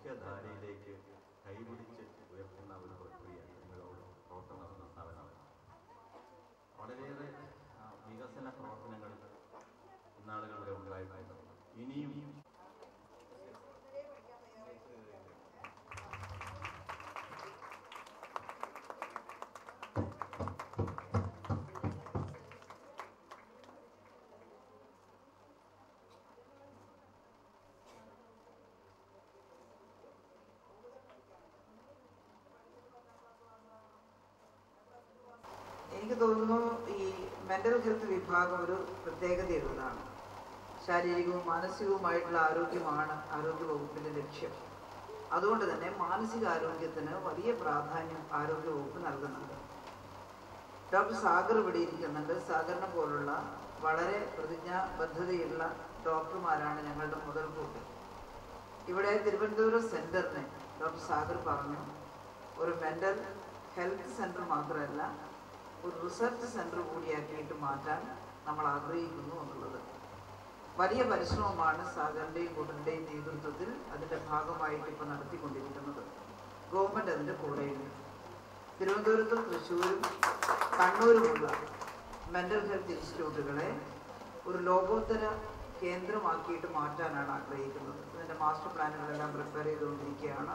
മുഖ്യധാരയിലേക്ക് കൈപിടിച്ച് ഉയർത്തുന്ന ഒരു പ്രക്രിയ നിങ്ങളോട് പ്രവർത്തനം നടത്തുന്ന സ്ഥാപനമാണ് വളരെയേറെ ആ, വികസന പ്രവർത്തനങ്ങൾ ഇന്നാളുകൾ വരെ ഉണ്ടായിട്ടുണ്ട് ഇനിയും എനിക്ക് തോന്നുന്നു ഈ മെന്റൽ ഹെൽത്ത് വിഭാഗം ഒരു പ്രത്യേകതയുള്ളതാണ് ശാരീരികവും മാനസികവുമായിട്ടുള്ള ആരോഗ്യമാണ് ആരോഗ്യ വകുപ്പിന്റെ ലക്ഷ്യം അതുകൊണ്ട് തന്നെ മാനസിക ആരോഗ്യത്തിന് വലിയ പ്രാധാന്യം ആരോഗ്യ വകുപ്പ് നൽകുന്നുണ്ട് ഡോക്ടർ സാഗർ ഇവിടെ ഇരിക്കുന്നുണ്ട് സാഗറിനെ പോലുള്ള വളരെ പ്രതിജ്ഞാബദ്ധതയുള്ള ഡോക്ടർമാരാണ് ഞങ്ങളുടെ മുതൽക്കൂട്ട് ഇവിടെ തിരുവനന്തപുരം സെന്ററിനെ ഡോക്ടർ സാഗർ പറഞ്ഞു ഒരു മെന്റൽ ഹെൽത്ത് സെന്റർ മാത്രമല്ല ഒരു റിസർച്ച് സെന്റർ കൂടിയാക്കിയിട്ട് മാറ്റാൻ നമ്മൾ ആഗ്രഹിക്കുന്നു എന്നുള്ളത് വലിയ പരിശ്രമമാണ് സാഗറിന്റെയും കൂട്ടരുടെയും നേതൃത്വത്തിൽ അതിന്റെ ഭാഗമായിട്ട് ഇപ്പോൾ നടത്തിക്കൊണ്ടിരിക്കുന്നത് ഗവൺമെന്റ് അതിന്റെ കൂടെയുണ്ട് തിരുവനന്തപുരത്തും തൃശ്ശൂരും കണ്ണൂരുമുള്ള മെന്റൽ ഹെൽത്ത് ഇൻസ്റ്റിറ്റ്യൂട്ടുകളെ ഒരു ലോകോത്തര കേന്ദ്രമാക്കിയിട്ട് മാറ്റാനാണ് ആഗ്രഹിക്കുന്നത് ഇതിന്റെ മാസ്റ്റർ പ്ലാനുകളെല്ലാം പ്രിപ്പയർ ചെയ്തുകൊണ്ടിരിക്കുകയാണ്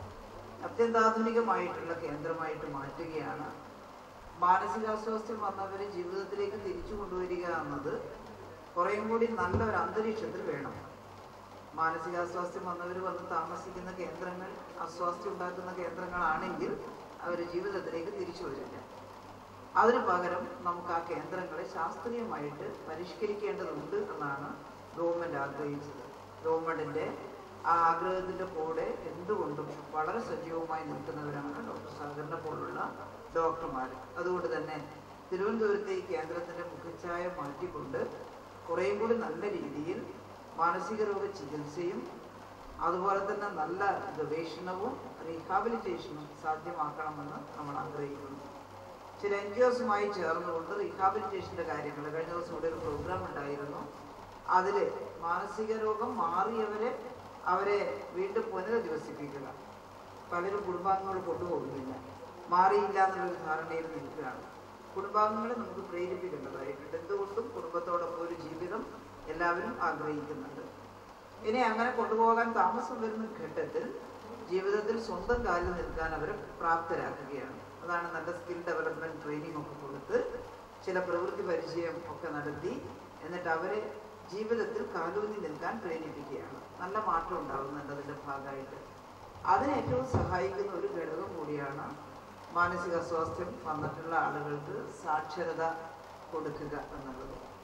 അത്യന്താധുനികമായിട്ടുള്ള കേന്ദ്രമായിട്ട് മാറ്റുകയാണ് മാനസികാസ്വാസ്ഥ്യം വന്നവരെ ജീവിതത്തിലേക്ക് തിരിച്ചു കൊണ്ടുവരിക എന്നത് കുറേയും കൂടി നല്ല ഒരു അന്തരീക്ഷത്തിൽ വേണം മാനസികാസ്വാസ്ഥ്യം വന്നവർ വന്ന് താമസിക്കുന്ന കേന്ദ്രങ്ങൾ അസ്വാസ്ഥ്യം ഉണ്ടാക്കുന്ന കേന്ദ്രങ്ങളാണെങ്കിൽ അവർ ജീവിതത്തിലേക്ക് തിരിച്ചു വരില്ല അതിനു പകരം നമുക്ക് ആ കേന്ദ്രങ്ങളെ ശാസ്ത്രീയമായിട്ട് പരിഷ്കരിക്കേണ്ടതുണ്ട് എന്നാണ് ഗവൺമെന്റ് ആഗ്രഹിച്ചത് ഗവൺമെന്റിന്റെ ആ ആഗ്രഹത്തിന്റെ കൂടെ എന്തുകൊണ്ടും വളരെ സജീവമായി നിൽക്കുന്നവരാണ് ഡോക്ടർ സാഗറിനെ പോലുള്ള ഡോക്ടർമാർ അതുകൊണ്ട് തന്നെ തിരുവനന്തപുരത്തെ ഈ കേന്ദ്രത്തിന്റെ മുഖച്ഛായ മാറ്റിക്കൊണ്ട് കുറേയും കൂടി നല്ല രീതിയിൽ മാനസിക രോഗ ചികിത്സയും അതുപോലെ തന്നെ നല്ല ഗവേഷണവും റീഹാബിലിറ്റേഷനും സാധ്യമാക്കണമെന്ന് നമ്മൾ ആഗ്രഹിക്കുന്നു ചില എൻ ജി ഒസുമായി ചേർന്നുകൊണ്ട് റീഹാബിലിറ്റേഷന്റെ കാര്യങ്ങൾ കഴിഞ്ഞ ദിവസം ഇവിടെ ഒരു പ്രോഗ്രാം ഉണ്ടായിരുന്നു അതിൽ മാനസിക രോഗം മാറിയവരെ അവരെ വീണ്ടും പുനരധിവസിപ്പിക്കുക പലരും കുടുംബാംഗങ്ങൾ കൊണ്ടുപോകുന്നില്ല മാറിയില്ല എന്നുള്ളൊരു ധാരണയിൽ നിൽക്കുകയാണ് കുടുംബാംഗങ്ങളെ നമുക്ക് പ്രേരിപ്പിക്കേണ്ടതായിട്ടുണ്ട് എന്തുകൊണ്ടും കുടുംബത്തോടൊപ്പം ഒരു ജീവിതം എല്ലാവരും ആഗ്രഹിക്കുന്നുണ്ട് ഇനി അങ്ങനെ കൊണ്ടുപോകാൻ താമസം വരുന്ന ഘട്ടത്തിൽ ജീവിതത്തിൽ സ്വന്തം കാലിൽ നിൽക്കാൻ അവരെ പ്രാപ്തരാക്കുകയാണ് അതാണ് നല്ല സ്കിൽ ഡെവലപ്മെന്റ് ട്രെയിനിങ് ഒക്കെ കൊടുത്ത് ചില പ്രവൃത്തി പരിചയം ഒക്കെ നടത്തി എന്നിട്ട് അവരെ ജീവിതത്തിൽ കാലൂന്നി നിൽക്കാൻ പ്രേരിപ്പിക്കുകയാണ് നല്ല മാറ്റം ഉണ്ടാകുന്നുണ്ട് അതിന്റെ ഭാഗമായിട്ട് അതിന് ഏറ്റവും സഹായിക്കുന്ന ഒരു ഘടകം കൂടിയാണ് മാനസിക അസ്വാസ്ഥ്യം വന്നിട്ടുള്ള ആളുകൾക്ക് സാക്ഷരത കൊടുക്കുക എന്നുള്ളത്